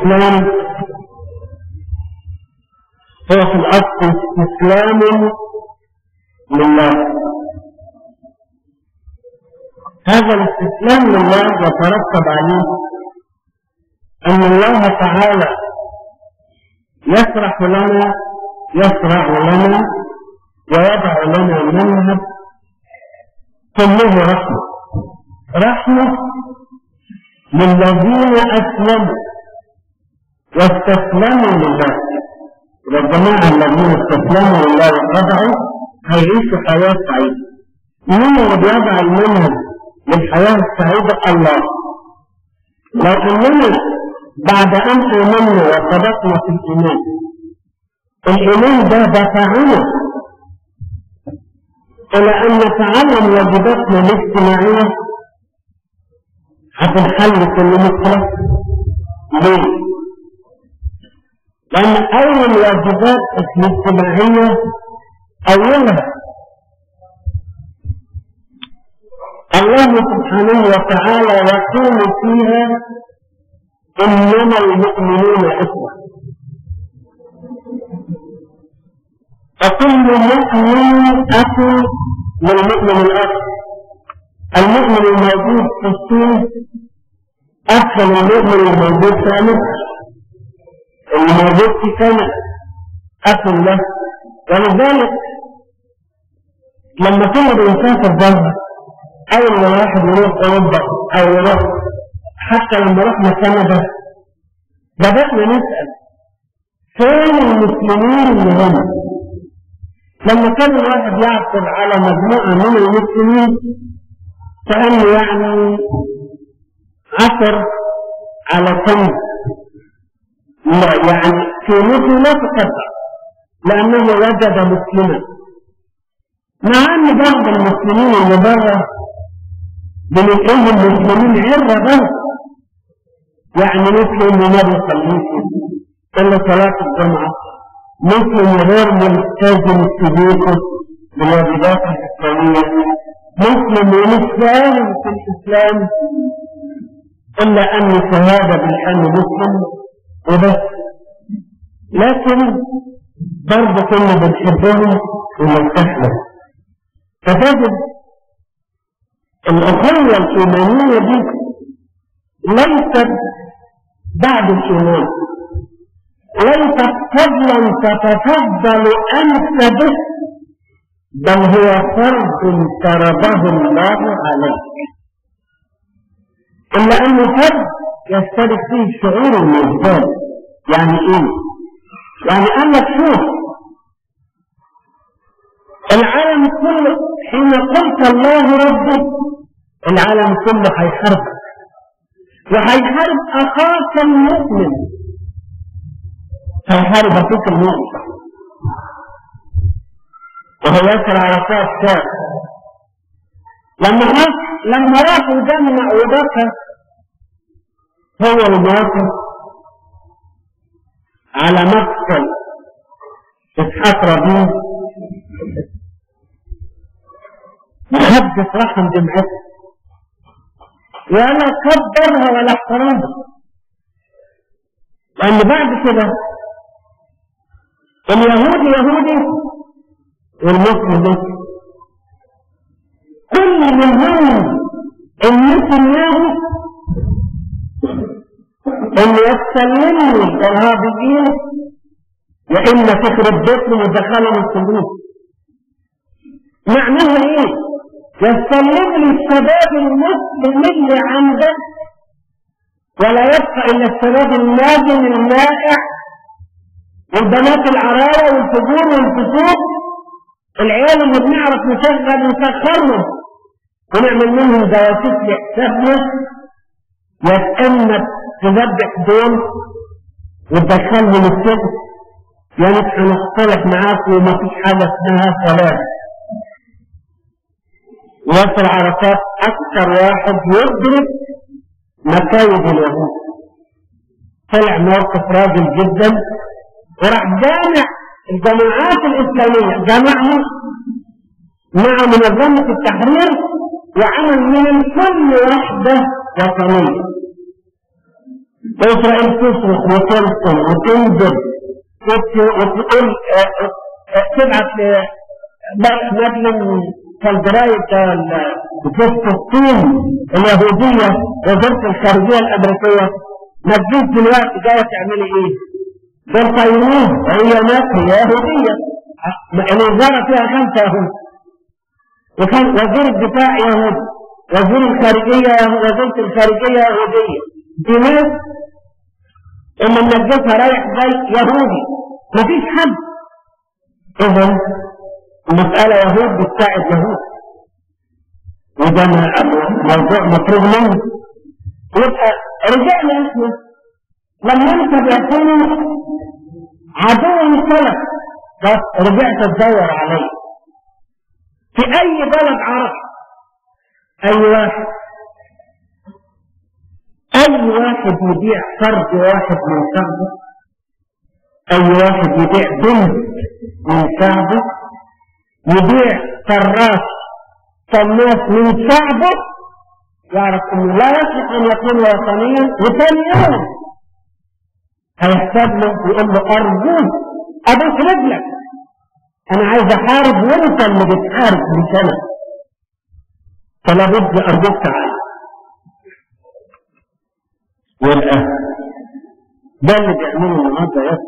الإسلام هو في الأصل استسلام لله هذا الاستسلام لله يترتب عليه أن الله تعالى يشرح لنا يشرع لنا ويضع لنا منهج كله رحمة رحمة للذين أسلموا واستسلموا لله والجماعة الذين استسلموا لله وخضعوا هيعيشوا حياة سعيدة مين اللي بيضع المنهج للحياة السعيدة الله لو أننا بعد أن آمنا وصدقنا في الإيمان الإيمان ده دفعنا إلى أن نتعلم واجباتنا الاجتماعية هتنحل كل مشكلة ليه؟ لأن أول الواجبات الاجتماعية أولها الله سبحانه وتعالى يقول فيها إنما المؤمنون إخوة فكل مؤمن أخ للمؤمن الآخر المؤمن الموجود في الصين أخ للمؤمن الموجود في أمريكا الموجود في كندا أخ له ولذلك لما كنا بنسافر بره أول ما واحد يروح أوروبا أو يروح حتى لما رحنا كندا بدأنا نسأل فين المسلمين اللي هم لما كان الواحد يعثر على مجموعة من المسلمين كأنه يعني عثر على كنز لا يعني قيمته لا تقطع لأنه وجد مسلما مع أن بعض المسلمين اللي بره بنلاقيهم مسلمين عرة بس يعني مسلم ما بيصليش إلا صلاة الجمعة مسلم غير ملتزم في بيته بالواجبات الإسلامية مسلم ومش فاهم في الإسلام إلا أن شهادة بالأن مسلم وبس لكن برضه كنا بنحبهم ونرتاح لهم فتجد الأخوة الإيمانية دي ليست بعد الإيمان ليست فضلا تتفضل أنت به بل هو فرض فرضه الله عليك إلا أنه فرض يشترك فيه شعور الوجدان يعني إيه؟ يعني أنك شوف العالم كله حين قلت الله ربي العالم كله هيحاربك وهيحارب أخاك المؤمن هيحارب أخوك المؤمن وهو ياسر عرفات شاب لما راح لما راحوا جمع وبكى هو المواقف على مقتل اسحاق ربيع محدث رحم جمعته ولا كبرها ولا احترمها لأن بعد كده اليهودي يهودي والمسلم مسلم كل من هم المسلم له ان يستلموا الارهابيين وان تخرب بيتهم ودخلهم السجون معناها ايه يستلم لي الشباب المسلم اللي عنده ولا يبقى الا الشباب الناجم النائع والبنات العرايا والفجور والفسوق العيال اللي بنعرف نشغل نسخرهم ونعمل منهم جواسيس لحسابنا يتأنب تذبح دول وتدخلهم السجن يا نحن هنختلف معاك وما فيش حاجة اسمها سلام ياسر عرفات أكثر واحد يدرك مكايد اليهود طلع موقف راجل جدا وراح جامع الجماعات الإسلامية جمعهم مع منظمة التحرير وعمل من كل وحدة وطنية وإسرائيل تصرخ وتلطم وتنزل وتقول تبعت مدلن فالدراية فلسطين اليهودية وزارة الخارجية الأمريكية ما تجيش دلوقتي جاية تعملي إيه؟ دول صايمين وهي ناس هي يهودية الوزارة فيها خمسة يهود وكان وزير الدفاع يهودي وزير الخارجية وزيرة الخارجية يهودية دي ناس إن النجسها رايح جاي يهودي مفيش حد إذا المسألة يهود بتساعد يهود وده موضوع مفروغ منه يبقى رجعنا اسمه لما انت بيكون عدو سلف بس رجعت تدور عليه في اي بلد عربي اي واحد اي واحد يبيع فرد واحد من شعبه اي واحد يبيع بنت من شعبه يبيع فراش صناف من شعبه يعرف انه لا يصلح ان يكون وطنيا وثاني يوم هيحتاج له يقول له ارجوك ابوس رجلك انا عايز احارب وانت اللي بتحارب مش انا فلا بد ارجوك تعالى والاهل ده اللي بيعمله النهارده يا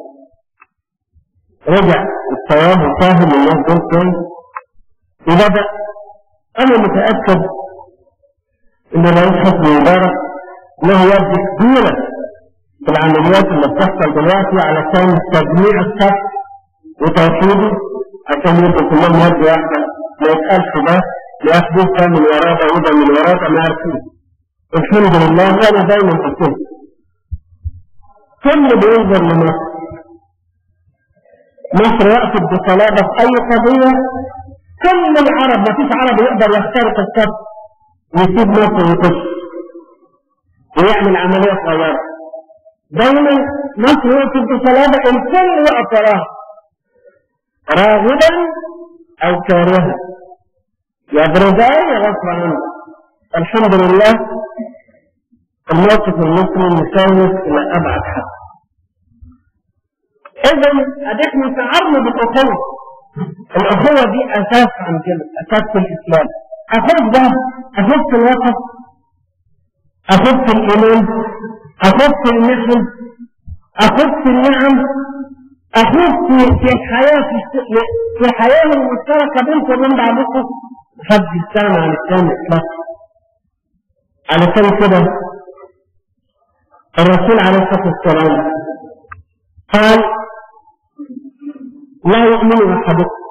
رجع الصواب وفاهم الناس دول كويس وبدا انا متاكد ان الرئيس حسني مبارك له يد كبيره في العمليات اللي بتحصل دلوقتي علشان تجميع الصف وتوحيده عشان يبقوا كلهم يد واحده ما يتقالش ده ياخدوه ده من وراه ده وده من وراه ده ما عارفين الحمد لله وانا دايما اقول كل بينظر لمصر مصر وقفت بصلابه في اي قضيه كل العرب ما فيش عربي يقدر يخترق الصف ويسيب مصر ويخش ويعمل عمليه صغيره دايما مصر وقفت بصلابه الكل وقف وراها راغبا او كارها يا برزاي يا غصب عنه الحمد لله الموقف المصري مساوس الى ابعد حد اذا اديكم شعرنا بالاخوه الاخوه دي اساس عندنا اساس في الاسلام اخوك ده اخوك في الوسط اخوك في الايمان اخوك في المثل اخوك في النعم اخوك في في الحياه في في الحياه المشتركه بينكم وبين بعضكم حد يستغنى عن الثاني اطلاقا علشان كده الرسول عليه الصلاه والسلام قال لا يؤمن احدكم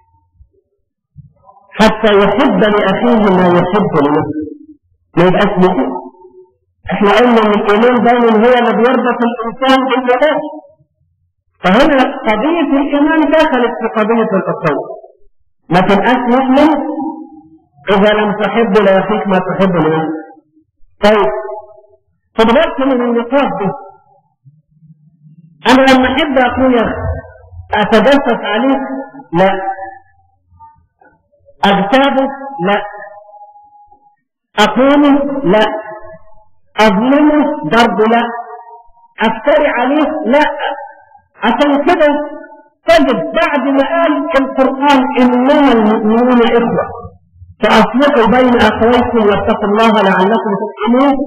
حتى يحب لاخيه ما يحب لنفسه ما يبقاش مؤمن احنا قلنا ان الايمان دايما هو اللي بيربط الانسان بالجلال فهنا قضيه الايمان دخلت في قضيه الاخوه ما تبقاش مؤمن اذا لم تحب لاخيك ما تحب لنفسك طيب خد بالك من النقاط دي انا لما احب اخويا اتجسس عليه لا اغتابه لا اقومه لا اظلمه برضه لا افتري عليه لا عشان كده تجد بعد ما قال القرآن إنما المؤمنون إخوة فأصلحوا بين أخويكم واتقوا الله لعلكم ترحمون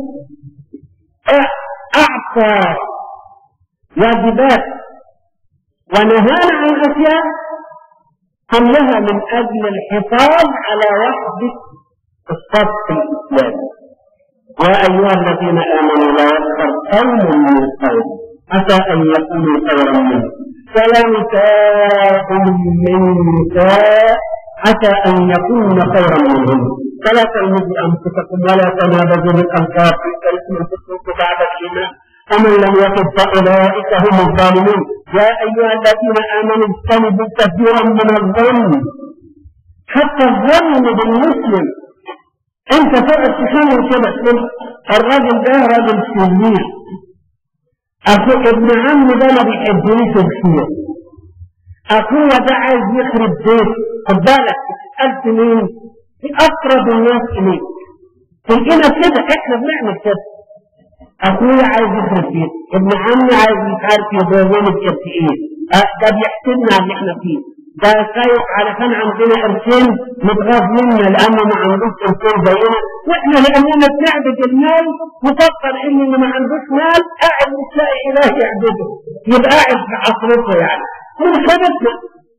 أعطى واجبات ونهانا عن أشياء كلها من أجل الحفاظ على وحدة الصف الإسلامي يا أيها الذين آمنوا لا يسخر قوم من قوم عسى أن يكونوا خيرا منهم فلا نساء من نساء عسى أن يكون خيرا منهم فلا تلمزوا أنفسكم ولا تنابزوا بالألقاب الاسم الفسوق بعد الإيمان ومن لم يتب فأولئك هم الظالمون يا أيها الذين آمنوا اجتنبوا كثيرا من الظن حتى الظن بالمسلم انت تقعد تخيل كده تقول الراجل ده راجل شرير اخو ابن عمي ده ما بيحبنيش الخير اخويا ده عايز يخرب بيت خد بالك سالت مين؟ في اقرب الناس اليك تلقينا كده احنا بنعمل كده اخويا عايز يصرف فيه ابن عمي عايز مش عارف يضربوني بقد ايه أه ده بيحسدنا على اللي احنا فيه ده خايف علشان عندنا قرشين متغاظ منا لانه ما عندوش قرشين زينا واحنا لاننا بنعبد المال مفكر ان اللي ما عندوش مال قاعد مش لاقي اله يعبده يبقى قاعد في عصرته يعني من خبثنا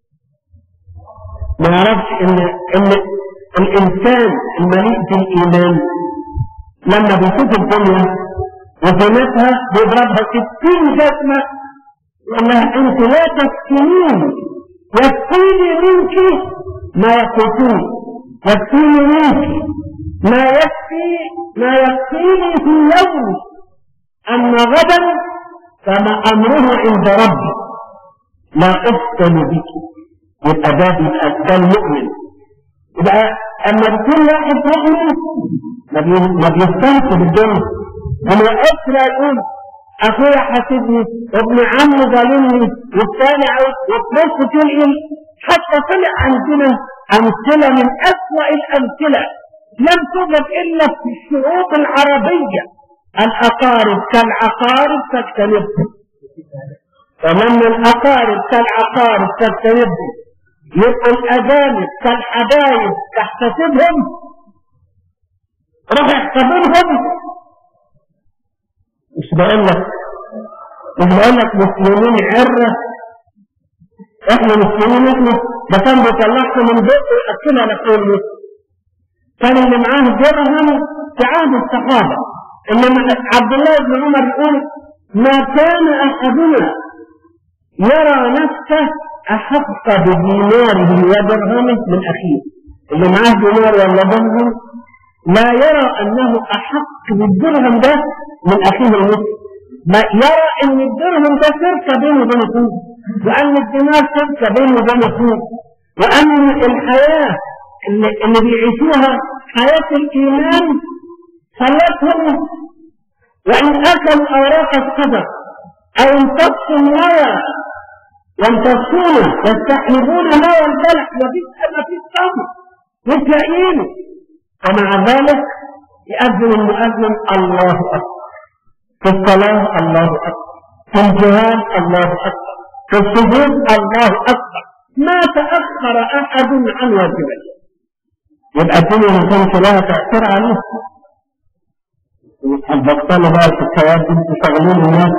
ما يعرفش ان ان الانسان المليء بالايمان لما بيشوف الدنيا وزينتها بيضربها ستين جسمه يقول لها انت لا تسكنين يكفيني منك ما يقوتني يكفيني منك ما يكفي ما يكفيني في يوم أما غدا فما أمره عند ربي لا أفتن بك يبقى ده بيبقى ده المؤمن يبقى أما يكون واحد مؤمن ما بيفتنش بالدنيا وما أسرى يقول اخويا حاسدني وابن عمي ظالمني والثاني عاوز وتبص تنقل حتى طلع عندنا امثله من اسوا الامثله لم توجد الا في الشعوب العربيه الاقارب كالعقارب تجتنبهم فلما الاقارب كالعقارب تجتنبهم يبقوا الاجانب كالحبايب تحتسبهم روح احتضنهم مش بقول لك مش بقول لك مسلمين عرة احنا مسلمين احنا ده كان بيطلعها من بيته ياكلها لكل مسلم كان اللي معاه درهم في عهد الصحابه انما عبد الله بن عمر يقول ما كان احدنا يرى نفسه احق بديناره ودرهمه من اخيه اللي معاه دينار ولا درهم لا يرى انه احق بالدرهم ده من اخيه المسلم ما يرى ان الدرهم ده شركه بينه وبين اخوه وان الدينار شركه بينه وبين اخوه وان الحياه اللي, اللي بيعيشوها حياه الايمان خلتهم وان اكلوا اوراق الصدق او امتصوا النوى يمتصون يستحلبون نوى البلح مفيش مفيش صبر مش لاقيينه ومع ذلك يأذن المؤذن الله أكبر في الصلاة الله أكبر في الجهاد الله أكبر في السجود الله أكبر ما تأخر أحد عن واجبه يبقى الدنيا ما كانش لها تأثير عليه البطالة بقى في الكواد انتوا شغالين الناس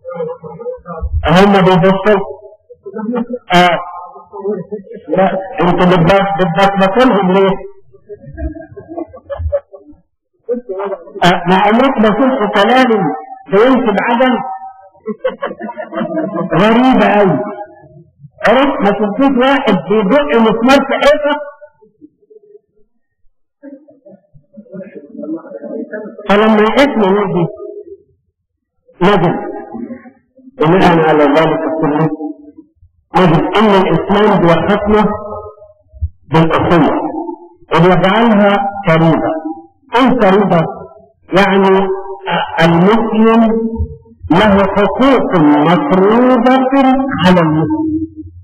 هم بيبصوا اه لا انتوا بتبصبصلهم ليه؟ مع انك بشوف كلام بينسب عدم غريبة أوي عرفت ما شفتوش واحد بيدق مسمار في حيطة فلما اسمه نجي نجد بناء على ذلك كله نجد ان الاسلام بيخطنا بالاخوه وبيجعلها فريضه ايه فريضه يعني المسلم له حقوق مفروضة على المسلم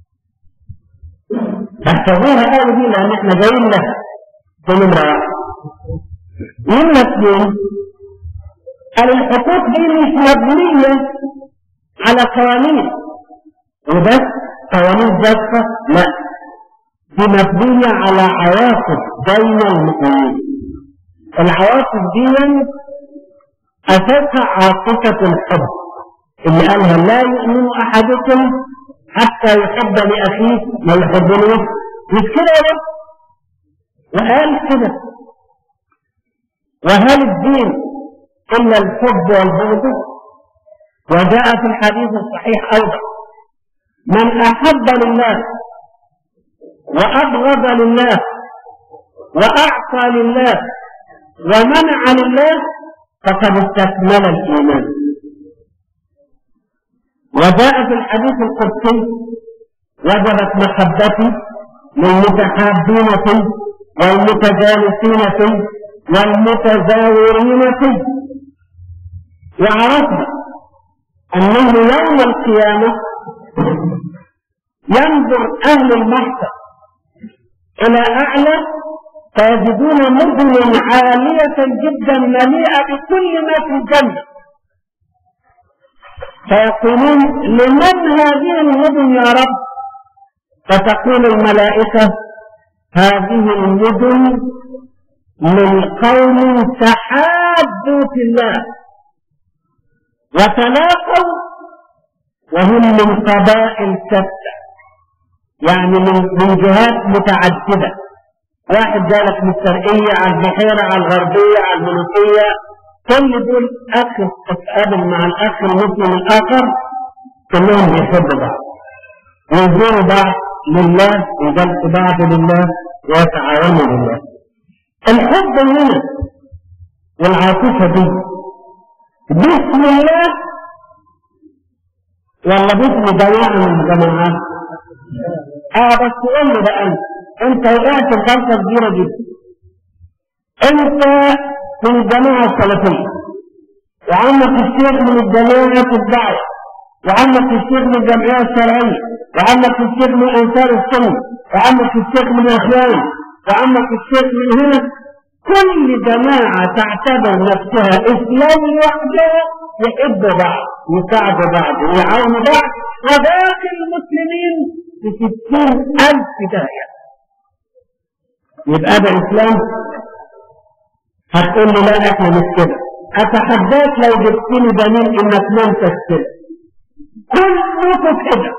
تحتاجوها قوي دي لان احنا جايين لها في نمرة واحد نمرة اثنين قال الحقوق دي مش مبنية على قوانين وبس قوانين جافة لا دي مبنية على عواطف بين المؤمنين العواطف دي أساسها عاطفة الحب اللي قالها لا يؤمن أحدكم حتى يحب لأخيه ما يحب له مش كده يا رب وقال كده وهل الدين إلا الحب والبغض وجاء في الحديث الصحيح أيضا من أحب لله وأبغض لله وأعطى لله ومنع لله فقد استكمل الإيمان وجاء في الحديث القدسي وجبت محبتي للمتحابين فيه والمتجالسين فيه والمتزاورين فيه وعرفنا أنه يوم القيامة ينظر أهل المحشر إلى أعلى فيجدون مدن عالية جدا مليئة بكل ما في الجنة فيقولون لمن هذه المدن يا رب فتقول الملائكة هذه المدن من قوم تحابوا في الله وتلاقوا وهم من قبائل شتى يعني من من جهات متعددة واحد جالك من الشرقية على البحيرة على الغربية على المنوفية كل دول أخ تتقابل مع الأخ المسلم الآخر كلهم بيحبوا بعض ويزوروا بعض لله ويجلسوا بعض لله ويتعاونوا لله الحب هنا والعاطفة دي باسم الله ولا باسم جماعة من الجماعات اه بس قول لي بقى انت انت وقعت في غلطة كبيرة جدا انت من الجماعة السلفية وعمك الشيخ من الجماعة الدعوة وعمك الشيخ من الجمعية الشرعية وعمك الشيخ من أنصار السنة وعمك الشيخ من الإخوان وعمك الشيخ من هنا كل جماعة تعتبر نفسها إسلام لوحدها يحبوا بعض يساعدوا بعض ويعاونوا بعض وباقي المسلمين بستين ألف داعية يبقى ده إسلام هتقول لي لا احنا مش كده اتحداك لو جبتني دليل انك ما انتش كده كلكم كده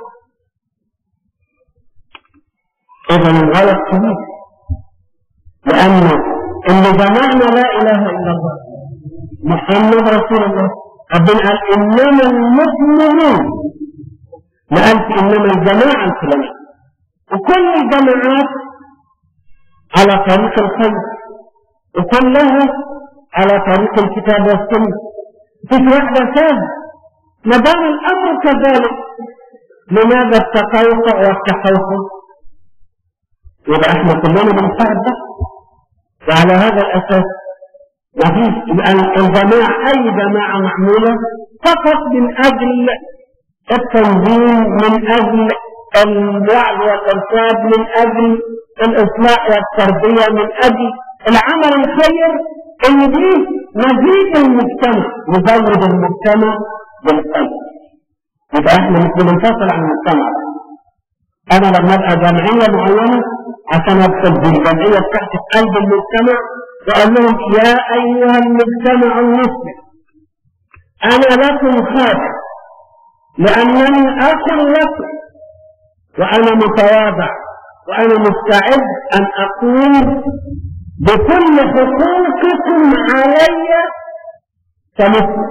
اذا الغلط كبير لانه اللي جمعنا لا اله الا الله محمد رسول الله ربنا قال انما المؤمنون ما قالش انما الجماعه الفلانيه وكل الجماعات على طريق الخير وكلها على طريق الكتاب والسنة مفيش واحدة سهلة ما دام الأمر كذلك لماذا التقوقع والتحوق يبقى احنا كلنا بنساعد ده وعلى هذا الأساس مفيش الجماعة أي جماعة معمولة فقط من أجل التنظيم من أجل الوعي والإرشاد من أجل الإصلاح والتربية من أجل العمل الخير ان دي نزيد المجتمع نزود المجتمع بالخير يبقى احنا مش بننفصل عن المجتمع انا لما ابقى جمعيه معينه عشان ادخل بالجمعيه بتاعتي في قلب المجتمع واقول لهم يا ايها المجتمع المسلم انا لكم خادم لانني اخ لكم وانا متواضع وانا مستعد ان اقوم بكل حقوقكم علي كمسلم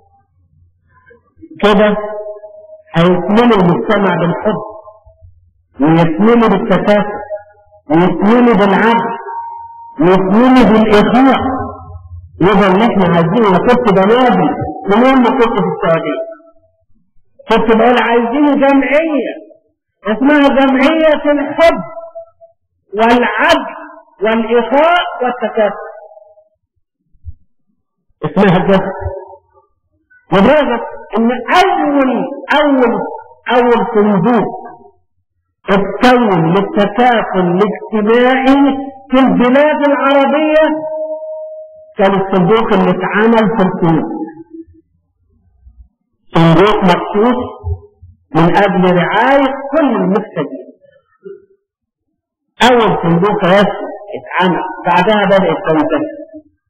كده هيكملوا المجتمع بالحب ويكملوا بالتكافؤ ويكملوا بالعدل ويكملوا بالاخاء يبقى اللي احنا عايزينه انا كنت بنادي من يوم ما كنت في السعوديه كنت بقول عايزين جمعيه اسمها جمعيه الحب والعدل والإخاء والتكافؤ اسمها الجسد لدرجة إن أول أول أول صندوق اتكون للتكافل الاجتماعي في البلاد العربية كان الصندوق اللي اتعمل في الكويت صندوق مخصوص من أجل رعاية كل المحتاجين أول صندوق ياسر اتعمل بعدها بدأت تنتشر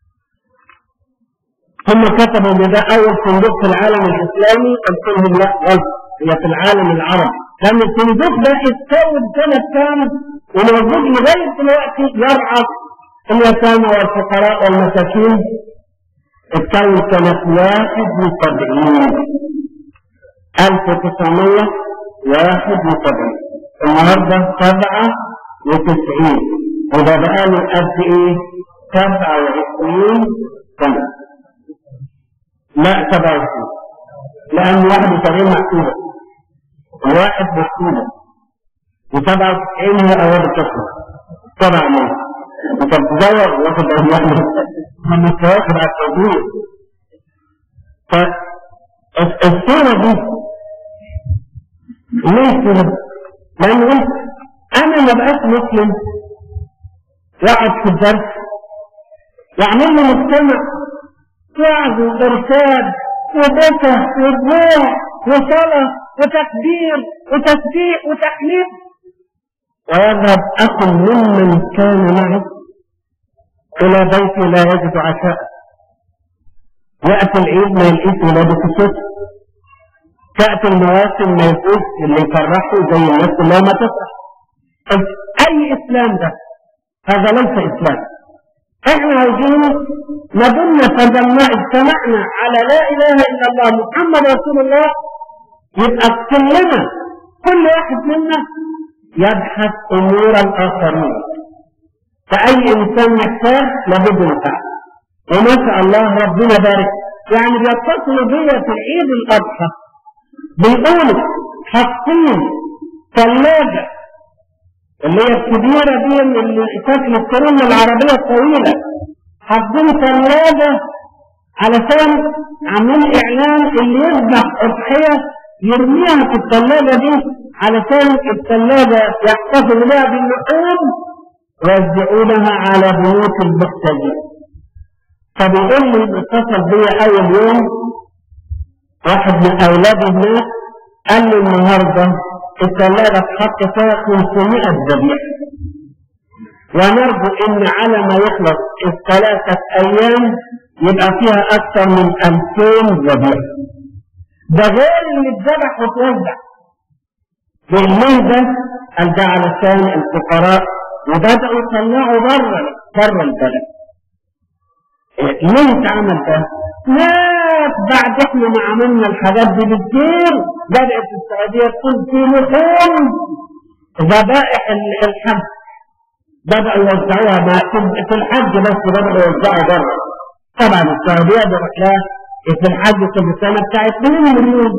ثم كتبوا ان ده اول صندوق في العالم الاسلامي قلت لهم لا غلط هي في العالم العربي لان الصندوق ده اتكون سنه كام وموجود لغايه دلوقتي يرعى اليتامى والفقراء والمساكين اتكون سنه 71 1971 النهارده 97 وده بقى له قد ايه 27 سنة لا 27 لأن 71 مكتوبة واحد مكتوبة و97 هي أول الطفل سبع موت أنت بتدور واخد أولاد من التواصل على التوجيه فالصورة دي ليه كده؟ لأن قلت أنا ما بقاش مسلم يقعد في الدرس يعمل له مجتمع وعظ وإرشاد وبكى ودموع وصلاة وتكبير وتسبيح وتحميد ويذهب أخ ممن كان معه إلى بيته لا يجد عشاء يأتي العيد ما يلقيش ولادة الست تأتي المواسم ما يفوز اللي يفرحوا زي الناس كلها ما تفرح طب أي إسلام ده؟ هذا ليس إسلام احنا عايزين ما دمنا فلما اجتمعنا على لا اله الا الله محمد رسول الله يبقى كلنا كل واحد منا يبحث امور الاخرين فاي انسان محتاج لابد يساعد وما شاء الله ربنا بارك يعني بيتصلوا بيا في عيد الاضحى بيقولوا حاطين ثلاجه اللي هي الكبيرة دي اللي شكل الكرونة العربية الطويلة حاطين ثلاجة علشان عاملين إعلان اللي يذبح أضحية يرميها في الثلاجة دي علشان الثلاجة يحتفظ بها باللحوم ويوزعونها على بيوت المحتاجين فبيقول لي اتصل بيا أول يوم واحد من أولاد الناس قال لي النهارده الثلاجة تحط فيها 500 ذبيحة ونرجو ان على ما يخلص الثلاثة ايام يبقى فيها اكثر من 2000 ذبيحة ده غير اللي اتذبح وتوزع بالله ده قال ده علشان الفقراء وبدأوا يطلعوا بره بره البلد ليه اتعمل ده؟ ناس بعد احنا ما عملنا الحاجات دي بكتير بدأت السعودية تقول في لحوم ذبائح الحج بدأوا يوزعوها ما في الحج بس بدأوا يوزعوا بره طبعا السعودية بيروح لها في الحج كل سنة بتاع 2 مليون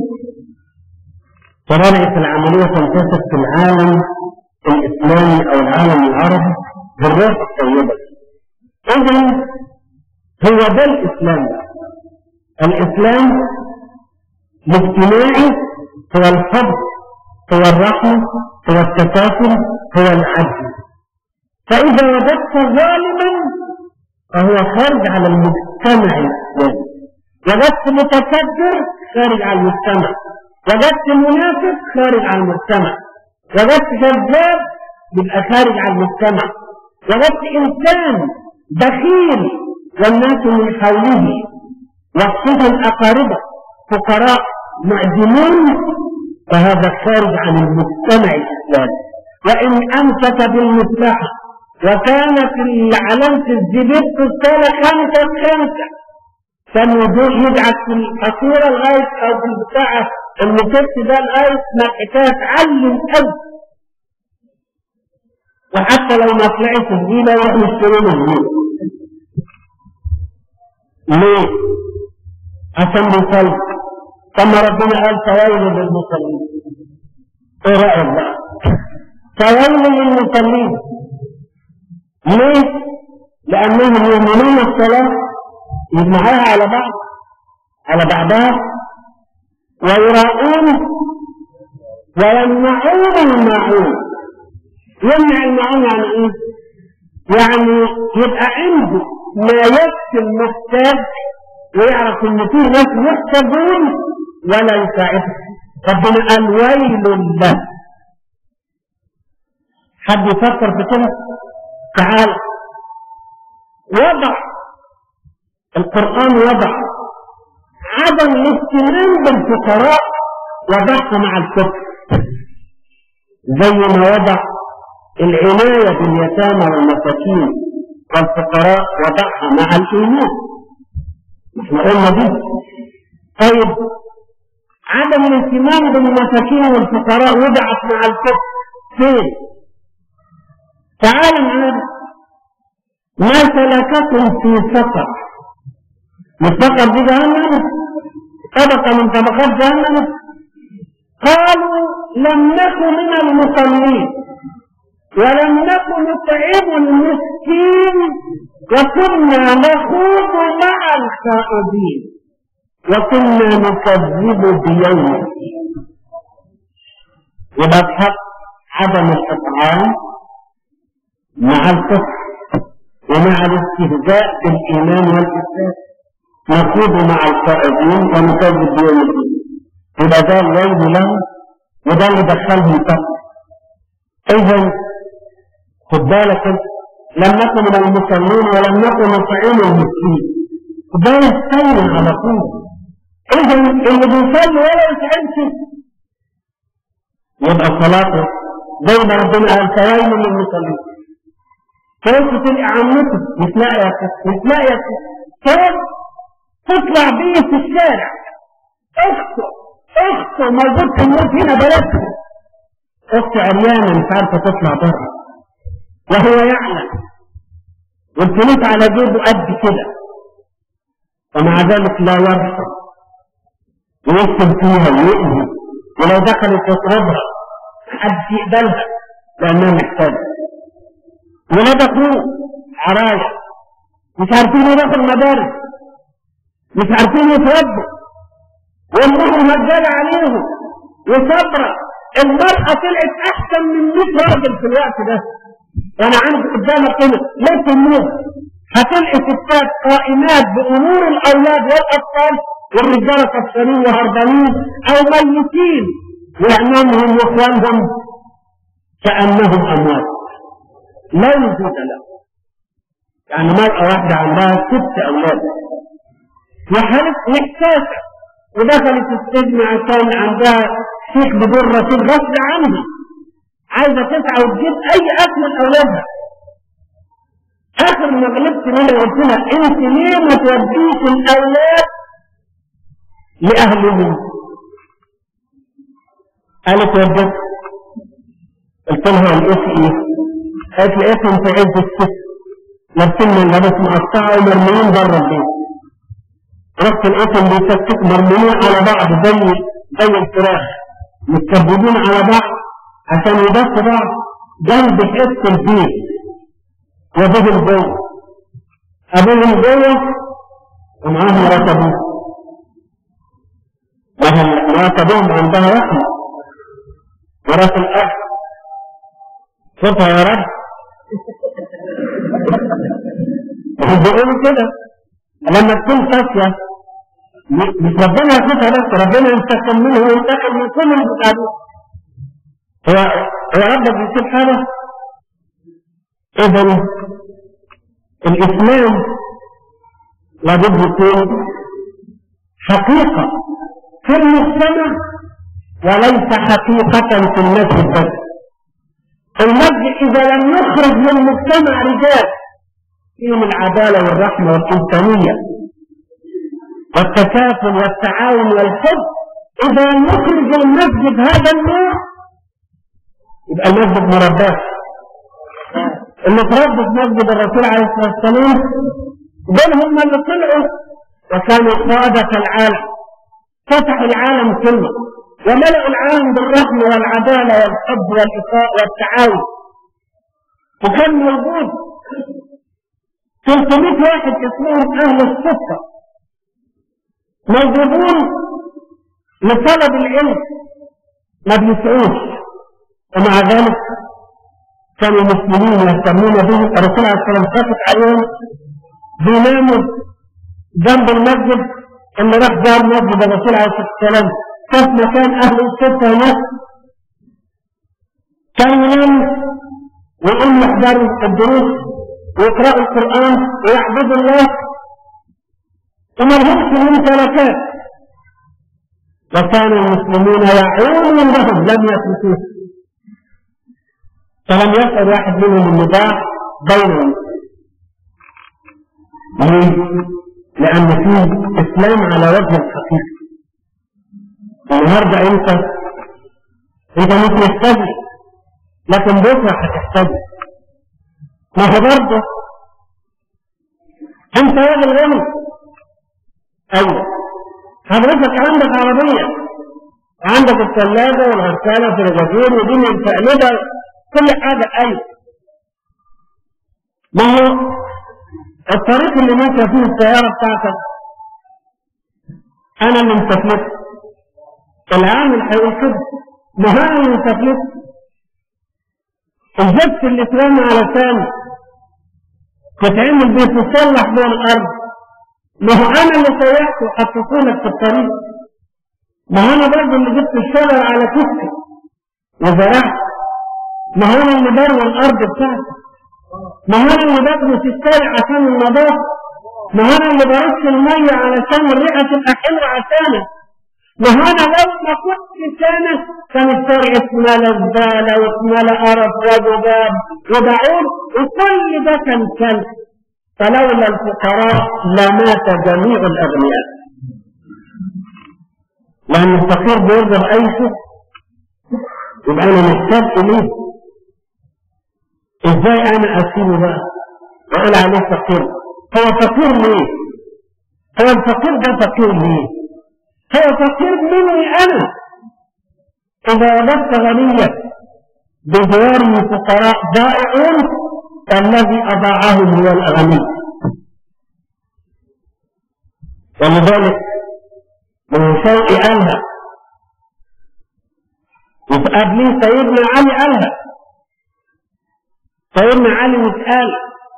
فبدأت العملية تنتشر في العالم الإسلامي أو العالم العربي بالروح الطيبة إذا هو ده الإسلام الإسلام الاجتماعي هو الحب هو الرحمة هو التكافل هو العدل فإذا وجدت ظالما فهو خارج على المجتمع الإسلامي وجدت متكبر خارج على المجتمع وجدت منافق خارج على المجتمع وجدت كذاب يبقى خارج على المجتمع وجدت إنسان بخيل والناس من حوله وخصوصا أقاربه فقراء معدمون فهذا خارج عن المجتمع الإسلامي وإن أمسك بالمصلحة وكان في علامة الزبيب السنة خمسة خمسة كان يدور يدعك في الحصيرة لغاية أو في البتاعة المكت ده لغاية ما الحكاية تعلم قوي وحتى لو ما طلعت الزينة يروحوا يشترون الزينة ليه؟ عشان بيصلي ثم ربنا قال فويل للمصلين ايه رأيك بقى؟ فويل للمصلين ليه؟ لأنهم يؤمنون الصلاة يجمعوها على بعض على بعضها ويراؤون ويمنعون الماعون يمنع الماعون يعني ايه؟ يعني يبقى عنده ما يكفي المحتاج ويعرف ان في ناس محتاجون ولا يساعدهم ربنا قال ويل له حد يفكر في كده تعال وضع القرآن وضع عدم الاهتمام بالفقراء وضعه مع الكفر زي ما وضع العناية باليتامى والمساكين والفقراء وضعها مع الإيمان نحن قلنا دي طيب عدم الاهتمام بالمساكين والفقراء وضعت مع الكفر فين؟ تعالوا معنا ما سلككم في سقر السقر دي جهنم طبقة من طبقات جهنم قالوا لم نكن من المصلين ولم نكن نطعم المسكين وكنا نخوض مع الخائضين وكنا نكذب بيوم الدين يبقى الحق عدم الإطعام مع الكفر ومع الاستهزاء بالإيمان والإسلام نخوض مع الخائضين ونكذب بيوم الدين يبقى ده الويل له وده اللي دخلهم فقر اذا خد بالك انت لم نكن من المصلين ولم نكن نطعم المسكين ده يستوي على طول اذا اللي بيصلي ولا يتعبش يبقى صلاته زي ما ربنا قال فويل للمصلين كيف تلقى عمته مش لاقيه مش لاقيه كيف تطلع بيه في الشارع اخته اخته موجود في الموت هنا بلدها اخت عريانه مش عارفه تطلع بره وهو يعلم والفلوس على جيبه قد كده ومع ذلك لا يرحم ويشتم فيها ويؤذي ولو دخلت يطردها حد يقبلها لانها محتاجه ولاد اخوه عرايا مش عارفين يروحوا المدارس مش عارفين يتربوا وامهم مجاله عليهم وصبره المرأة طلعت أحسن من 100 راجل في الوقت ده وأنا عندي قدامك كده ليس النور هتلقي ستات قائمات بأمور الأولاد والأطفال والرجالة كسرين وهربانين أو ميتين وإعمامهم وإخوانهم كأنهم أموات لا وجود له يعني مرأة واحدة عندها ست أولاد وحالت محتاجة ودخلت السجن عشان عندها شيخ بدون رسول غصب عنها عايزة تسعى وتجيب أي أكل لأولادها آخر ما غلبت منها قلت لها أنت ليه ما توديش الأولاد لأهلهم؟ قالت وديت قلت لها الإيه إيه؟ قالت لي إيه في عز الست لابسين ملابس مقطعة ومرميين بره البيت رحت الاسم بيسكت مرميين على بعض زي زي الفراخ متكبدين على بعض عشان يبصوا بعض جنب حس البيت وابوهم جوه ابوهم جوه ومعاهم مرات ابوه مرات ابوهم عندها رحمه مرات الاخ شوفها يا رب بيقولوا كده لما تكون قاسيه مش ربنا ياخدها بس ربنا ينتقم منه وينتقم من كل المتعبين هو هو ربك بيسيب حاله اذا الاسلام لابد يكون حقيقه في المجتمع وليس حقيقه في المسجد بس المسجد اذا لم يخرج من المجتمع رجال فيهم العداله والرحمه والانسانيه والتكافل والتعاون والحب إذا نخرج المسجد هذا النوع يبقى المسجد مرباه اللي تربى في مسجد الرسول عليه الصلاة والسلام دول هم اللي طلعوا وكانوا قادة العالم فتحوا العالم كله وملأوا العالم بالرحمة والعدالة والحب والإخاء والتعاون وكان موجود 300 واحد اسمهم أهل الصفة موجودون لطلب العلم ما بيسعوش ومع ذلك كانوا المسلمين يهتمون به الرسول عليه الصلاه والسلام خافت عليهم بيناموا جنب المسجد اللي راح جار مسجد الرسول عليه الصلاه والسلام شاف مكان اهل الصفه هناك كانوا يناموا ويقوموا يحضروا الدروس ويقرأوا القرآن ويعبدوا الله وما لهمش ممتلكات وكان المسلمون يعون لهم لم يتركوه فلم يسأل واحد منهم النزاع بينهم ليه؟ لأن فيه إسلام على وجه الحقيقة النهارده أنت أنت مش محتاج لكن بكرة هتحتاج ما هو برضه أنت راجل غني أيوة حضرتك عندك عربية عندك الثلاجة والغسالة في الغسيل ودي متقلبة كل حاجة أيوة ما هو الطريق اللي ماشية فيه السيارة بتاعتك أنا اللي مستفلت العامل هيقول كده ما هو أنا اللي مستفلت الجبس اللي اترمى على ثاني تتعمل بيه تصلح بين الأرض ما هو انا اللي سيحته وحطيته لك في الطريق ما هو انا برضه اللي جبت الشجر على كتفي وزرعت ما هو انا اللي بروي الارض بتاعتي ما هو انا اللي بدرس الشارع عشان النظافه ما هو انا اللي برش الميه علشان الرئه تبقى حلوه عشانك ما هو انا لو ما كنت سنه كان الشارع اتملى زباله واتملى قرف وذباب وبعير وكل ده كان كلب فلولا الفقراء لمات جميع الاغنياء لان الفقير بيرضى بايشه يبقى انا محتاج اليه ازاي انا اسيبه بقى واقول عليه فقير هو فقير ليه هو الفقير ده فقير ليه هو فقير مني انا اذا وجدت غنيا بجواره فقراء ضائعون فالذي اضاعهم هو الاغني ولذلك من شوقي قالها وقبليه سيدنا علي قالها سيدنا علي واتقال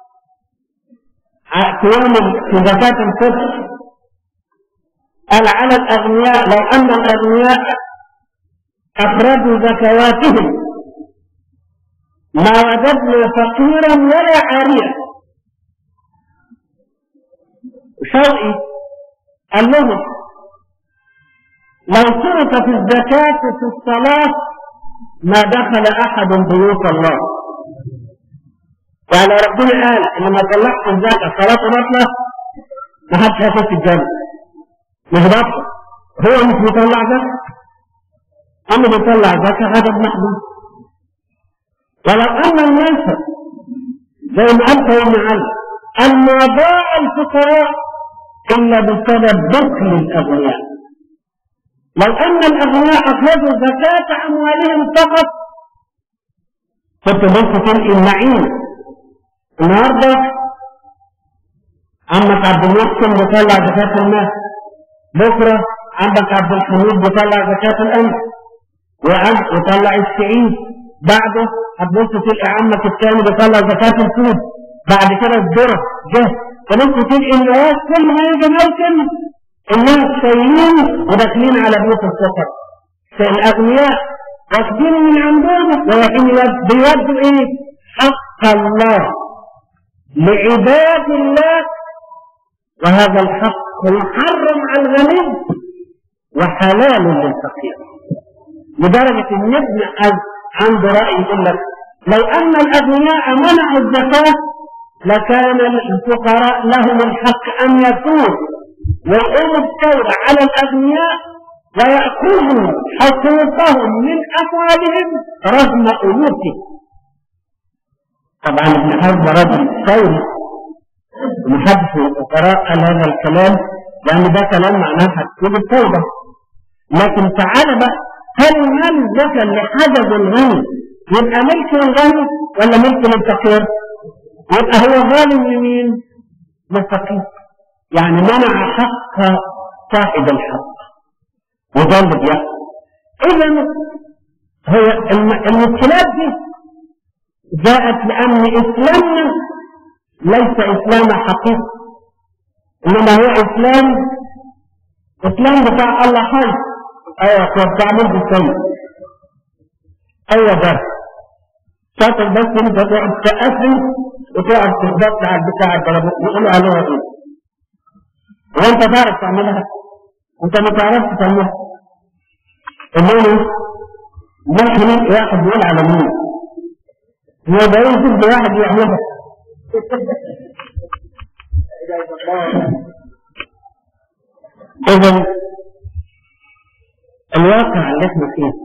قيام في زكاة الفطر قال على الأغنياء لو أن الأغنياء أخرجوا زكواتهم ما وجدنا فقيرا ولا عاريا شوقي قال لهم لو صرفت الزكاة في الصلاة ما دخل أحد بيوت الله يعني ربنا قال ان ما طلعت الزكاه صلاته باطله ما حدش هيخش الجنه مش باطله هو مش بيطلع زكاه اما بيطلع زكاه هذا محدود ولو ان الناس زي ما قال سيدنا علي ان ضاع الفقراء الا بسبب بخل الاغنياء لو ان الاغنياء اخرجوا زكاه اموالهم فقط كنت بس تلقي النعيم النهارده عمك عبد المحسن بيطلع زكاة المال بكرة عمك عبد الحميد بيطلع زكاة الأمر وعد وطلع السعيد بعده هتبص تلقى عمك الثاني بيطلع زكاة الفود بعد كده الذرة جه فبص تلقى الناس كل ما يجي موسم الناس شايلين وداخلين على بيوت السفر الأغنياء واخدين من عندهم ورايحين بيودوا ايه؟ حق الله لعباد الله وهذا الحق محرم على الغني وحلال للفقير لدرجة ان ابن عنده رأي يقول لك لو ان الاغنياء منعوا الزكاة لكان الفقراء لهم الحق ان يكون ويقوموا الثورة على الاغنياء ويأخذوا حقوقهم من اموالهم رغم أنوفهم طبعا ابن حزم رجل ثوري محدث الفقراء قال هذا الكلام لأن ده كلام معناه هتكون التوبة لكن تعالى بقى هل مال الزكاة اللي حجز الغني يبقى ملك للغني ولا ملك للفقير؟ يبقى هو ظالم لمين؟ للفقير يعني منع حق صاحب الحق وده اللي بيحصل إذا هو المشكلات دي جاءت لأن إسلامنا ليس إسلام حقيقي إنما هو إسلام إسلام بتاع الله حي أيوة بتاع ملك السيد أيوة ده شاطر بس أنت تقعد تقفل وتقعد تثبت على البتاع الجلابوت يقولوا عليها إيه وأنت تعرف تعملها أنت ما تعرفش تعملها إنما نحن واحد يقول على مين هو ده يمكن واحد يعملها إذا الواقع اللي احنا فيه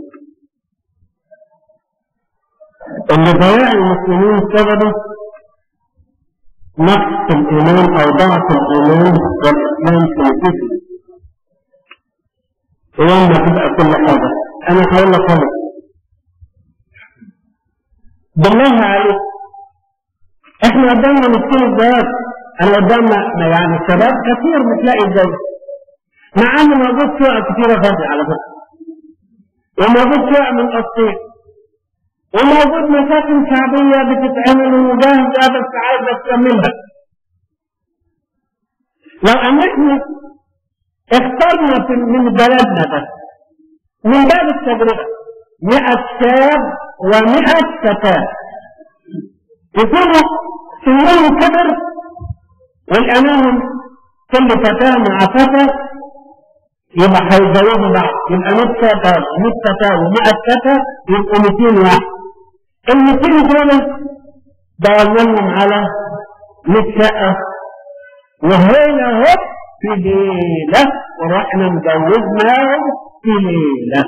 اللي ضياع المسلمين سببه نقص الإيمان أو ضعف الإيمان والإسلام في الجسم ولما تبقى كل حاجة أنا هقول لك هذا بالله عليك احنا قدامنا مشكلة الزواج انا قدامنا يعني شباب كثير مش لاقي الزوج مع ان موجود شقق كثيرة فاضية على فكرة وموجود شقق من قصير وموجود مساكن شعبية بتتعمل ومجاهدة بس عايزة تكملها لو ان احنا اخترنا من بلدنا بس من باب التجربة مئة شاب ومئة فتاة يكونوا سنهم كبر والأمام كل فتاة مع فتاة يبقى هيزودوا بعض يبقى 100 فتاة 100 فتاة و100 فتاة يبقوا 200 واحد ال 200 دول دورناهم على 100 شقة وهنا هوب في ليلة ورحنا مجوزناهم في ليلة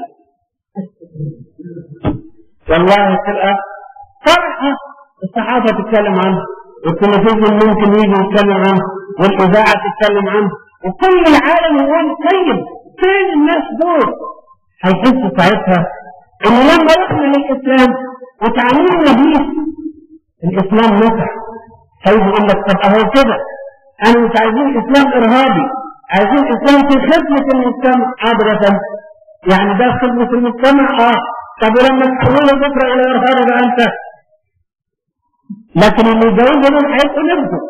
والله تبقى فرحة الصحافة تتكلم عنها والتلفزيون ممكن يجي يتكلم عنه والإذاعة تتكلم عنه وكل العالم يقول طيب فين الناس دول؟ هيحسوا ساعتها إن لما رحنا للإسلام وتعاملنا بيه الإسلام نفع هيجي يقول لك طب أهو كده أنا مش عايزين إسلام إرهابي عايزين إسلام في خدمة المجتمع عبرة يعني ده خدمة المجتمع اه طب ولما تحوله بكرة إلى إرهاب بقى أنت لكن اللي يجوزوا دول هيبقوا نفسه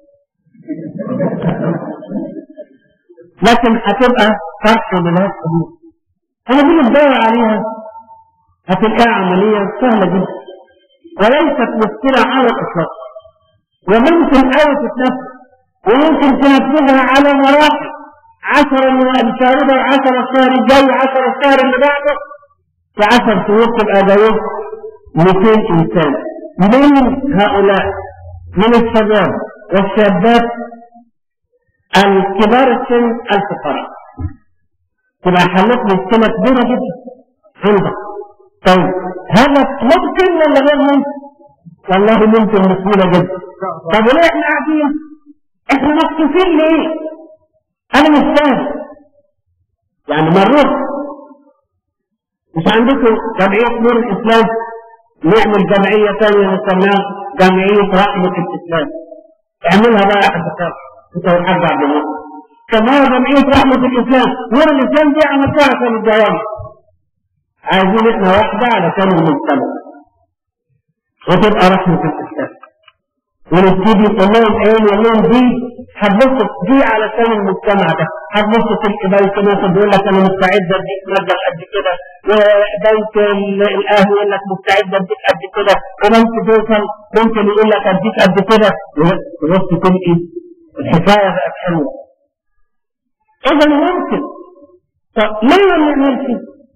لكن هتبقى فرق ملهاش حدود انا دي بتدور عليها هتلقاها عمليه سهله جدا وليست مشكله على الاطلاق وممكن قوي تتنفذ وممكن تنفذها على مراحل عشرة الشهر ده وعشرة الشهر الجاي وعشرة الشهر اللي بعده في عشر شهور تبقى جوز 200 انسان من هؤلاء من الشباب والشابات الكبار السن الفقراء تبقى حلت مشكلة كبيرة جدا عندك طيب هذا ممكن ولا غير ممكن؟ والله ممكن بسهولة جدا طب وليه احنا قاعدين؟ احنا مكسوفين ليه؟ انا مش فاهم يعني مرات مش عندكم جمعية نور الإسلام نعمل جمعية ثانية نسميها جمعية رحمة الإسلام اعملها بقى يا حاج خالد انت والحاج عبد الله سموها جمعية رحمة الإسلام نور الإسلام دي عملتها عشان الجوامع عايزين احنا واحدة علشان المجتمع وتبقى رحمة الإسلام ونبتدي نقول لهم ايه نقول لهم دي هتبص دي علشان المجتمع ده هتبص تلقي بنك مثلا بيقول لك انا مستعد اديك مبلغ قد كده وبنك الاهلي يقول لك مستعد اديك قد كده وبنك فيصل ممكن يقول لك اديك قد كده تبص تلقي الحكايه بقت حلوه اذا ممكن طب ليه ما نعملش؟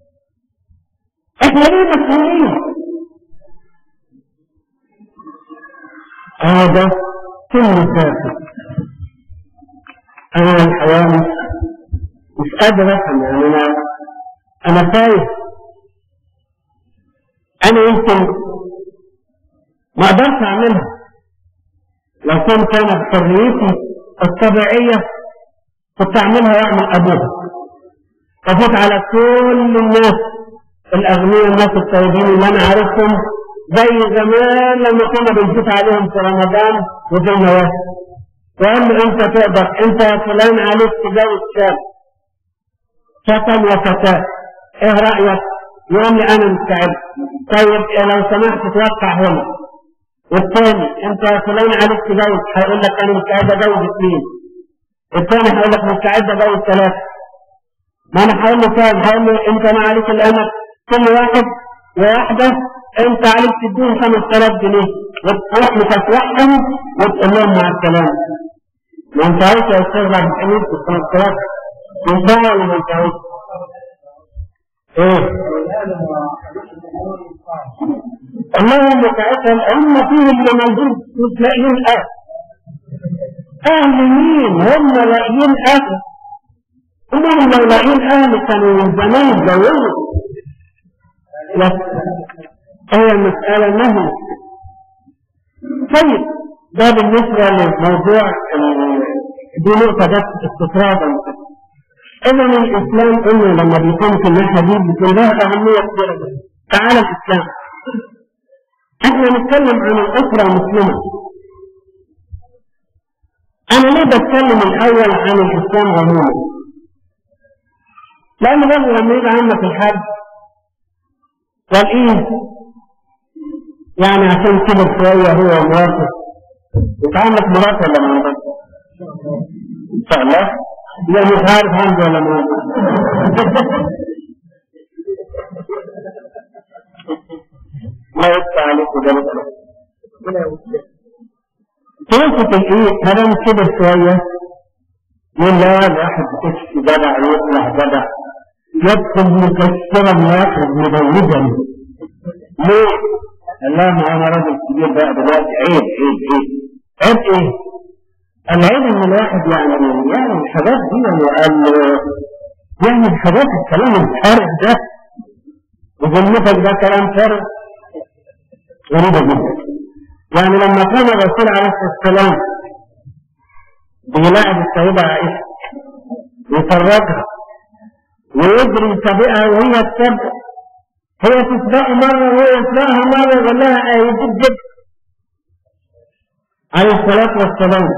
احنا ليه مسؤولين؟ هذا كل سافر انا الحياه مش قادر افهم يعني انا انا خايف انا يمكن ما اقدرش اعملها لو كان كانت حريتي الطبيعيه كنت اعملها واعمل ابوها ففوت على كل الناس الاغنياء الناس الطيبين اللي انا عارفهم زي زمان لما كنا بنشوف عليهم في رمضان وفي النوافل وقال له انت تقدر انت يا فلان عليك تجوز شاب فتى وفتاة ايه رأيك؟ يقول لي انا مستعد طيب لو سمحت توقع هنا والثاني انت يا فلان عليك تجوز هيقول لك انا مستعد اجوز اثنين الثاني هيقول لك مستعد اجوز ثلاثة ما انا هقول له كام هقول له انت ما عليك الامل كل واحد وواحدة انت عليك تديهم 5000 جنيه وتروح لتسوحهم وتقول لهم مع السلامة ما انتهيش يا استاذ عبد الحميد في 5000 انتهى ولا ما انتهيش؟ ايه؟ اللهم ساعتها الأمة فيه اللي موجود مش لاقيين أهل أهل مين؟ هم لاقيين أهل هم لو لاقيين أهل كانوا زمان اتجوزوا هي المسألة نهي طيب ده بالنسبة لموضوع دي نقطة بس استطرادا إذا الإسلام إنه لما بيكون في الناحية دي بيكون لها أهمية كبيرة جدا تعالى الإسلام احنا نتكلم عن الأسرة المسلمة أنا ليه بتكلم الأول عن الإسلام عموما؟ لأن الرجل لما يجي عندك الحج والإيه يعني عشان كبر شوية هو موافق يتعاملك مرات ولا ما مرات؟ إن شاء الله يعني مش عارف عنده ولا ما لا يدفع عليك ذلك توصف الايه كلام كده شويه يقول لا الواحد بتشفي جدع ويطلع جدع يدخل مكسرا ويخرج مبوجا ليه؟ الله ما انا راجل كبير بقى دلوقتي عيب عيب عيب عيب ايه؟ العيب ان الواحد يعني يعني الحاجات دي وقال يعني الحاجات الكلام الفارغ ده وذمتك ده كلام فارغ غريبة جدا يعني لما كان الرسول عليه الصلاة والسلام بيلاعب السيدة عائشة يفرجها ويجري سابقها وهي تسبق هي تسبقه مرة وهو يسبقها مرة يقول لها يجيب جد عليه الصلاة والسلام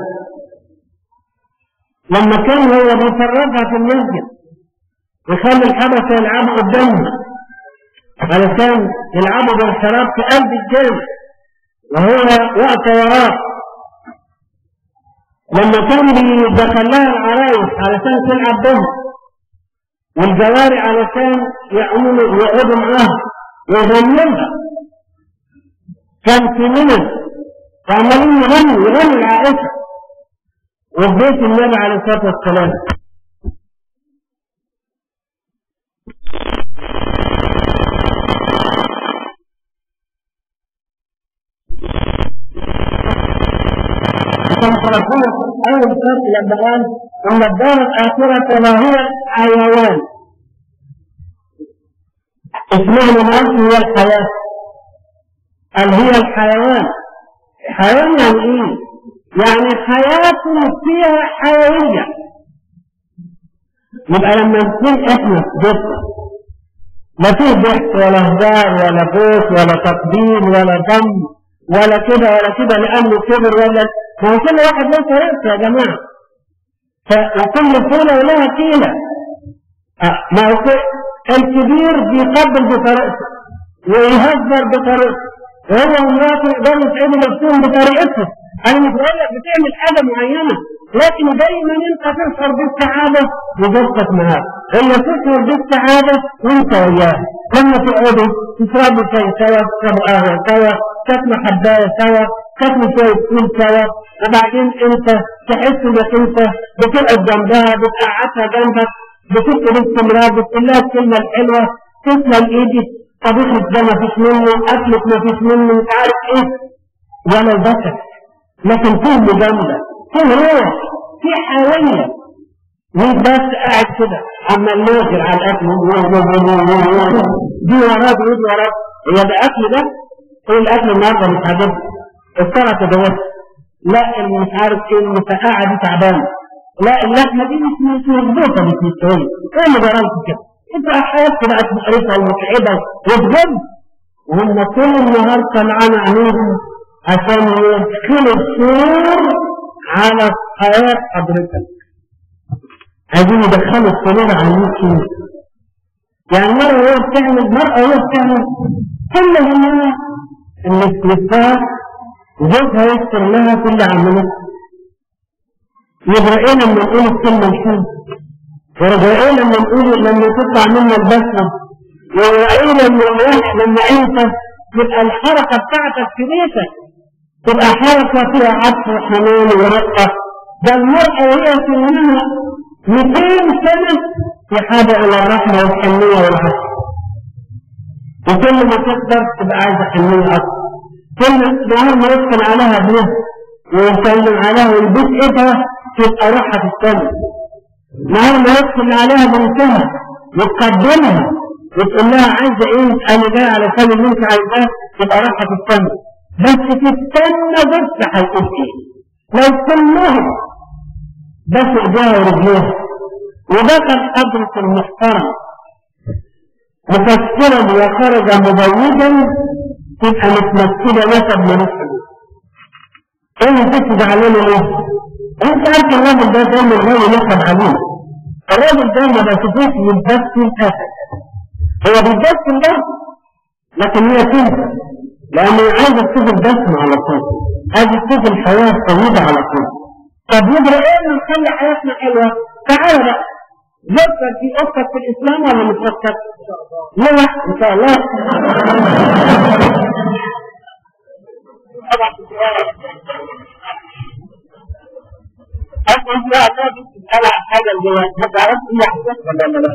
لما كان هو بيفرجها في المسجد يخلي الحبشة يلعبوا قدامها علشان يلعبوا بالشراب في قلب الجامع وهو وقت وراه لما كان بيدخل لها العرايس علشان تلعب بهم والجواري علشان يعملوا يقعدوا معاها ويغنوها كان في منى وعمالين يغنوا يغنوا العائشة وفي بيت النبي عليه الصلاة والسلام ربنا أول فرق لما قال أن الدار الآخرة ما هي حيوان اسمها من هي الحياة قال هي الحيوان حيوان يعني ايه؟ يعني حياة فيها حيوية يبقى لما نكون احنا في جسم لا فيه ضحك ولا هزار ولا بوس ولا تقديم ولا دم ولا كده ولا كده لأنه كبر ولا ما هو كل واحد له طريقته يا جماعة فكل فولة ولها كيلة أه ما هو الكبير بيقبل بطريقته ويهزر بطريقته وهو ومراته يقدروا يسعدوا نفسهم بطريقتهم انا مش بقول لك بتعمل حاجه معينه لكن دايما انت تشعر بالسعاده وزوجتك معاك هي تشعر بالسعاده وانت وياها لما تقعدوا تشربوا شاي سوا تشربوا قهوه سوا تاكلوا حبايه سوا تاكلوا شويه فول سوا وبعدين انت تحس انك انت بتقعد جنبها بتقعدها جنبك بتكتب باستمرار بتقول لها الكلمه الحلوه تسلم ايدك طبيخك ده ما فيش منه اكلك ما فيش منه مش عارف ايه ولا بشر لكن فيه مجامله فيه روح فيه حيويه وانت بس قاعد كده عمال ناظر على الاكل دي وراه دي وراه هي ده اكل ده ايه الاكل النهارده مش عاجبني السلطه دوت لا اللي مش عارف ايه المسقعه دي تعبانه لا اللحمه دي مش مش مظبوطه مش مستويه ايه اللي جرالك كده انت حياتك بقت مقرفه ومتعبه وبجد وهم طول النهار طلعان عليهم عشان يدخلوا السرور على حياه حضرتك عايزين يدخلوا السرور على اليوتيوب يعني مرة وهي بتعمل مرة وهي بتعمل كل همها انك تلفها وجوزها يذكر لها كل عملها يبقى ايه لما نقول الكلمة الحلوة ورجع ايه لما نقول لما تطلع منا البسمة ورجع ايه لما لما انت تبقى الحركة بتاعتك في بيتك تبقى حركة فيها عطف وحنان ورقة ده المرأة وهي سنها 200 سنة في حاجة إلى الرحمة والحنية والعطف وكل ما تقدر تبقى عايزة حنية أكتر كل نهار ما يدخل عليها ابنها ويسلم عليها ويبوس ايدها تبقى روحها تستلم نهار ما يدخل عليها بنتها وتقدمها وتقول لها عايزه ايه انا جاي علشان اللي انت عايزاه تبقى روحها تستنى بس تستنى بس هيقول ايه لو كلهم بس ايديها ورجليها وده كان ادرس المحترم مفسرا وخرج مبوجا تبقى متمثلة نسب من الحدود ايه انت زعلانة ليه؟ انت عارف الراجل ده دايما الراجل نسب عليه الراجل ده ما بشوفوش يتبسم ابدا هو بيتبسم ده لكن هي تنسى لانه عايز تشوف البسم على طول عايز تشوف الحياة الطويلة على طول طب يبقى ايه اللي نخلي حياتنا حلوة؟ تعالى بقى نفكر في أختك في الإسلام ولا مش أختك؟ لا إن شاء الله أقول لا لا أنا حاجة اللي ما تعرفش هي حاجة ولا لا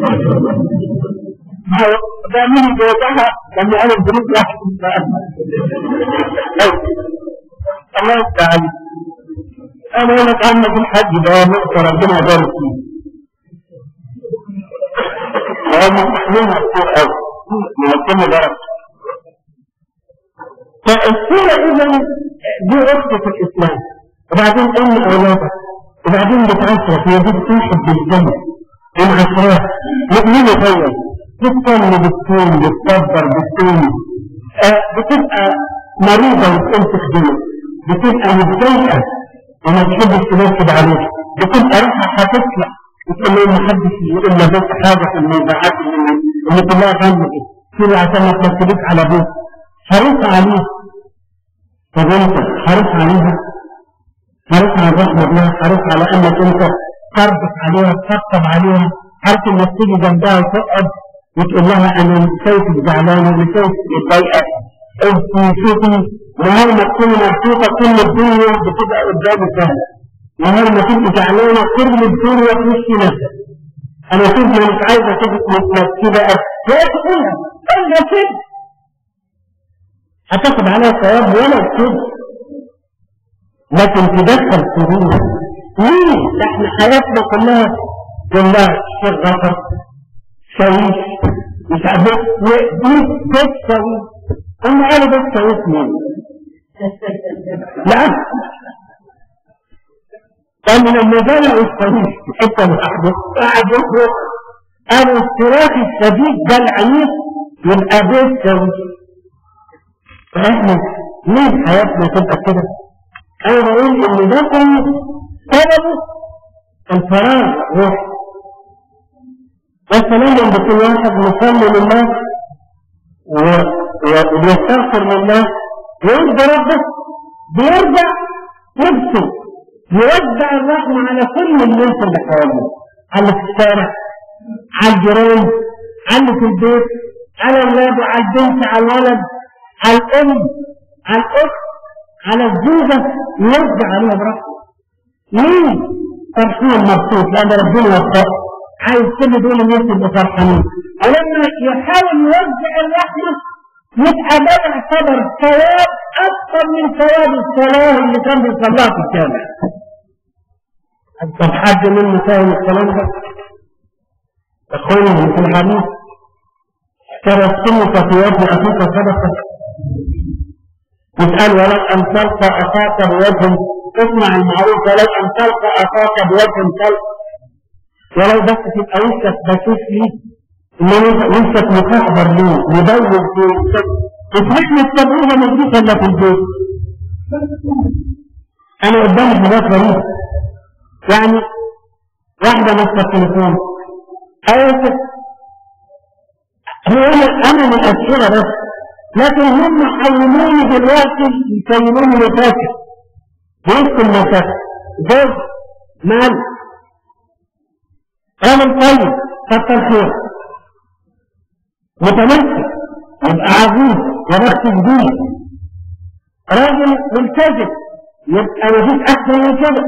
ده مين جوزها لما قال البنوك راح الله يستعان انا اقول لك عمك الحج ده نقطة ربنا يبارك فيه هو مستحيل كتير قوي من درجة فالصورة إذا دي أخت في الإسلام وبعدين أم أولادك وبعدين بتعشرك هي دي بتوحد بالجنة من عشرات مؤمنة طيب بتصلي بالصوم بتصبر بالصوم آه بتبقى مريضة وتقوم تخدمك بتبقى متضايقة وما تحبش تنكد عليك بتبقى روحها هتطلع وتقول له ما حدش يقول لي بس حاجة في الموضوعات اللي اللي كلها جنبك كده عشان ما تنكدك على بيت حريص عليه طب انت حريص عليها حريص على الرحمة بها حريص على انك انت تربط عليها تطبطب عليها حريص انك تيجي جنبها وتقعد وتقول لها انا شايفك زعلانه انا شايفك متضايقه انت شوفي نهار ما تكوني مبسوطه كل الدنيا بتبقى قدامك سهله نهار ما تبقي زعلانه كل الدنيا في وش نفسك انا شوف مش عايزه تبقى متمكنه هي تقولها الا كده هتاخد عليها ثواب ولا كده لكن تدخل سرور ليه؟ ده احنا حياتنا كلها كلها الشيخ غفر شويش مش عارف دي بيت شويش انا قالوا بيت شويش مين؟ لا قال لما بدأوا الشويش حتى لوحده قاعد يخرج قالوا الصراخ الشديد ده العنيف يبقى بيت شويش فاحنا ليه حياتنا تبقى كده؟ انا بقول ان ده كله سببه الفراغ روح والسلام لما بيكون واحد مصلي لله وبيستغفر لله ويرضى ربه بيرجع يبكي يوزع الرحمة على كل الناس اللي حواليه على في الشارع على الجيران على في البيت على اولاده على البنت على الولد على الام على الاخت على الزوجة يرجع عليها برحمة ليه؟ فرحان مبسوط لأن ربنا وفقه عايز كل دول الناس يبقوا فرحانين ولما يحاول يوزع الرحمة يبقى ده يعتبر ثواب أكثر من ثواب الصلاة اللي كان بيصليها في الجامع. طب حد منه فاهم الكلام ده؟ إخواني في الحديث ترى السنة في يد أخيك صدقة يسأل ولو أن تلقى أخاك بوجه اسمع المعروف ولو أن تلقى أخاك بوجه طلق ولو بس تبقى وشك بشوف ليه إنما وشك مكحبر ليه مدور في وشك مش مستبعوها مدروسة إلا في البيت أنا قدامي حاجات غريبة يعني واحدة ماسكة التليفون أيوة هو أنا أنا من الأسئلة بس لكن هم حولوني دلوقتي يسيروني مفاكر وسط المفاكر زوج مال راجل طيب كتر خير متمسك يبقى عزيز وبخت جديد راجل ملتزم يبقى مفيش احسن من كده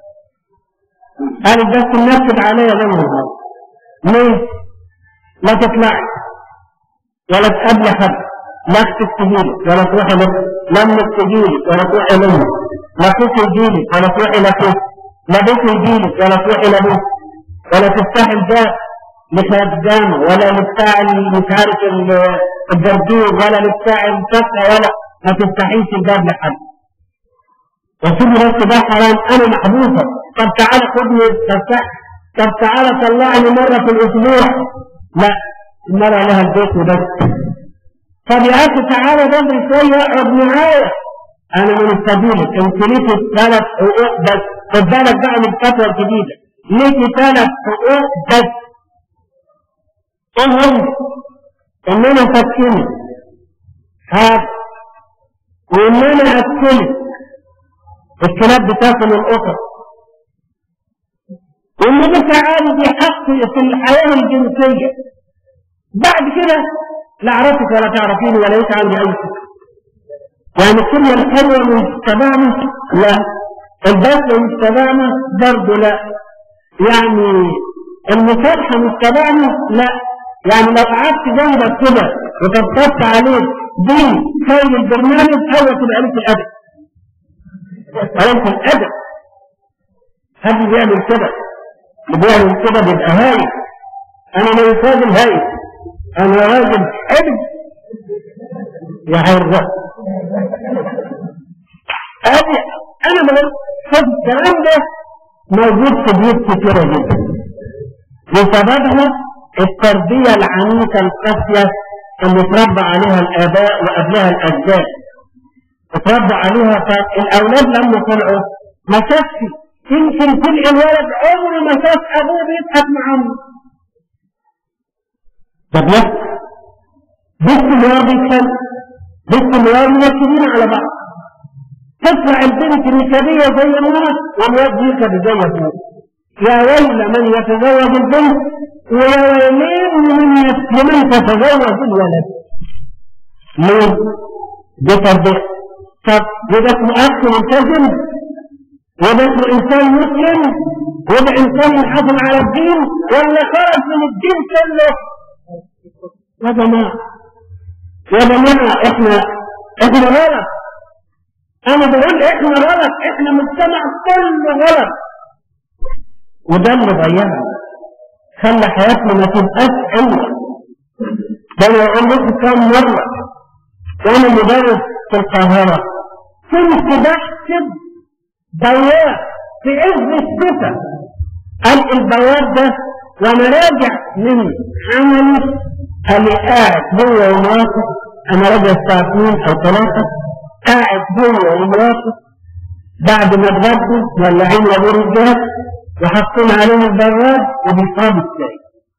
قال بس منكد عليا ده النهارده ليه؟ لا تطلعي ولا تقابلي حد لا اختك تجيلك ولا تروحي لك لمك تجيلك ولا تروحي لمك لا اخوك يجيلك ولا تروحي لاخوك لا بيت يجيلك ولا تروحي لابوك ولا تفتحي الباب لخدامه ولا لبتاع مش عارف الجردور ولا لبتاع الكسرة ولا ما تفتحيش الباب لحد وسيبي بس ده حرام انا محبوسه طب تعالى خدني تفتح طب تعالى طلعني مره في الاسبوع لا المرة لها البيت وبس طب يا اخي تعالى بدري شويه اقعد معايا انا من السبيل انت ليك ثلاث حقوق بس خد بالك بقى من الفتوى الجديده ليك ثلاث حقوق بس ايه هم؟ ان انا اسكنك هات وان انا اكلك الكلاب بتاكل القطط وان ده عندي حق في الحياه الجنسيه بعد كده لا اعرفك ولا تعرفيني ولا ليس عندي اي فكره يعني الكلمة الحلوة مش تبعنا لا البذل مش تبعنا برضه لا يعني المصالحة مش تبعنا لا يعني لو قعدت جنبك كده وطبطبت عليه دي خير البرنامج أول تبقى لك الأدب علامة الأدب حد بيعمل كده اللي بيعمل كده بيبقى هايل أنا ما يفاضل هايل أنا راجل حلو يا عرة أدي أنا بقول خد الكلام ده موجود في بيوت كتيرة جدا بسببها التربية العنيفة القاسية اللي اتربى عليها الآباء وقبلها الأجداد اتربى عليها فالأولاد لما طلعوا ما شافش يمكن تلقى الولد عمره ما شاف أبوه بيضحك مع عمه ده بيحصل باستمرار بيتكلم باستمرار مركزين على بعض تطلع البنت النكدية زي الولد والواد يركب زي ابوه يا ويل من يتزوج البنت ويا ويلين من لمن تتزوج الولد ليه؟ دي تربية طب يبقى اسمه اخ ملتزم وده اسمه انسان مسلم وده انسان يحافظ على الدين ولا خرج من الدين كله يا جماعه يا جماعه احنا احنا غلط انا بقول احنا غلط احنا مجتمع كله غلط وده اللي ضيعنا خلى حياتنا ما تبقاش حلوه ده انا اقول لكم كام مره وانا مدرس في القاهره كنت بحسب بواب في عز الشتاء قال البواب ده وانا راجع من عملي قال لي قاعد هو ومراته انا راجع الساعه 2 او 3 قاعد هو ومراته بعد ما اتغدوا مولعين وابو الجهاز وحاطين عليهم البراد وبيشربوا الشاي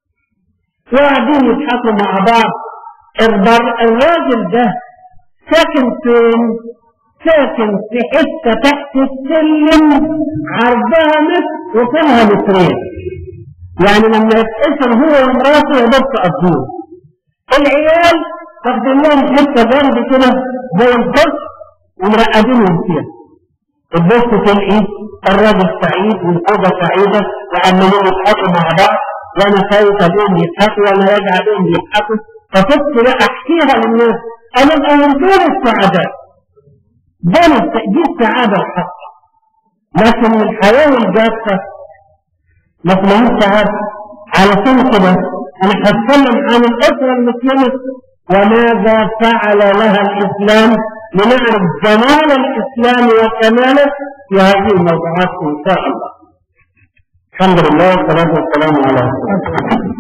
وقاعدين يضحكوا مع بعض البر... الراجل ده ساكن فين؟ ساكن في حتة تحت السلم عرضها متر وطولها مترين يعني لما يتقسم هو ومراته يا دوب تقضوه العيال واخدين لهم حتة جنب كده زي القص ومرقدينهم فيها تبص تلاقي الراجل سعيد والأوضة سعيدة وعمالين يضحكوا مع بعض وأنا خايف عليهم يضحكوا وأنا راجع عليهم يضحكوا فكنت بقى أحكيها للناس أنا الآن دول السعادات دول دي السعادة الحق لكن الحياة الجافة ما اسمهاش سعادة علشان كده أنا هتكلم عن الأسرة المسلمة وماذا فعل لها الإسلام لنعرف جمال الإسلام وكماله في هذه الموضوعات إن شاء الله الحمد لله والصلاة والسلام على رسول الله